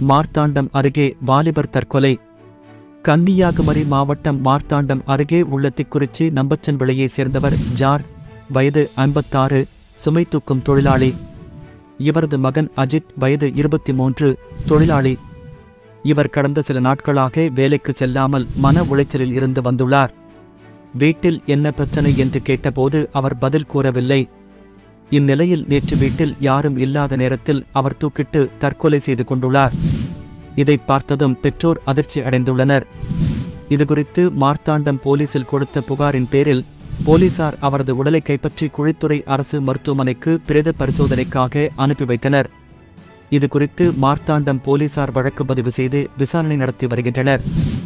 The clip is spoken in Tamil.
மார்த்தாண்டம் அருகே வாலிபர் தற்கொலை கன்னியாகுமரி மாவட்டம் மார்த்தாண்டம் அருகே உள்ள திக்குறிச்சி நம்பச்சன் விலையைச் சேர்ந்தவர் ஜார்ஜ் வயது ஐம்பத்தாறு சுமை தூக்கும் தொழிலாளி இவரது மகன் அஜித் வயது இருபத்தி மூன்று தொழிலாளி இவர் கடந்த சில நாட்களாக வேலைக்கு செல்லாமல் மன உளைச்சலில் இருந்து வந்துள்ளார் வீட்டில் என்ன பிரச்சனை என்று கேட்டபோது அவர் பதில் கூறவில்லை இந்நிலையில் நேற்று வீட்டில் யாரும் இல்லாத நேரத்தில் அவர் தூக்கிட்டு தற்கொலை செய்து கொண்டுள்ளார் இதை பார்த்ததும் பெற்றோர் அதிர்ச்சி அடைந்துள்ளனர் இதுகுறித்து மார்த்தாண்டம் போலீசில் கொடுத்த புகாரின் பேரில் போலீசார் அவரது உடலை கைப்பற்றி குழித்துறை அரசு மருத்துவமனைக்கு பிரேத பரிசோதனைக்காக அனுப்பி வைத்தனர் இதுகுறித்து மார்த்தாண்டம் போலீசார் வழக்கு பதிவு செய்து விசாரணை நடத்தி வருகின்றனர்